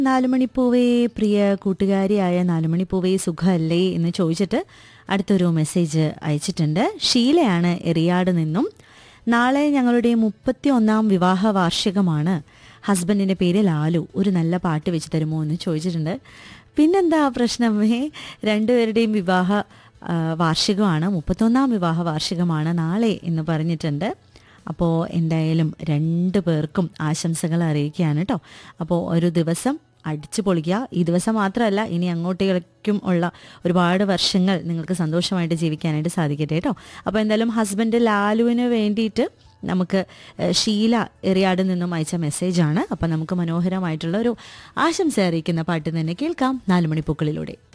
നാലുമണിപ്പൂവേ പ്രിയ കൂട്ടുകാരിയായ നാലുമണിപ്പൂവേ സുഖമല്ലേ എന്ന് ചോദിച്ചിട്ട് അടുത്തൊരു മെസ്സേജ് അയച്ചിട്ടുണ്ട് ഷീലയാണ് എറിയാട് നിന്നും നാളെ ഞങ്ങളുടെ മുപ്പത്തി ഒന്നാം വിവാഹ വാർഷികമാണ് ഹസ്ബൻഡിൻ്റെ പേര് ലാലു ഒരു നല്ല പാട്ട് വെച്ച് തരുമോ എന്ന് ചോദിച്ചിട്ടുണ്ട് പിന്നെന്താ പ്രശ്നമേ രണ്ടുപേരുടെയും വിവാഹ ആ, വാർഷികമാണ് മുപ്പത്തൊന്നാം വിവാഹ വാർഷികമാണ് നാളെ എന്ന് പറഞ്ഞിട്ടുണ്ട് അപ്പോൾ എന്തായാലും രണ്ട് പേർക്കും ആശംസകൾ അറിയിക്കുകയാണ് കേട്ടോ അപ്പോൾ ഒരു ദിവസം അടിച്ചു പൊളിക്കുക ഈ ദിവസം മാത്രമല്ല ഇനി അങ്ങോട്ടേക്കും ഉള്ള ഒരുപാട് വർഷങ്ങൾ നിങ്ങൾക്ക് സന്തോഷമായിട്ട് ജീവിക്കാനായിട്ട് സാധിക്കട്ടെ കേട്ടോ അപ്പോൾ എന്തായാലും ഹസ്ബൻഡ് ലാലുവിന് വേണ്ടിയിട്ട് നമുക്ക് ഏഹ്, ഷീല എറിയാട് നിന്നും അയച്ച മെസ്സേജാണ് അപ്പോൾ നമുക്ക് മനോഹരമായിട്ടുള്ള ഒരു ആശംസ അറിയിക്കുന്ന പാട്ട് തന്നെ കേൾക്കാം നാലുമണിപ്പൂക്കളിലൂടെ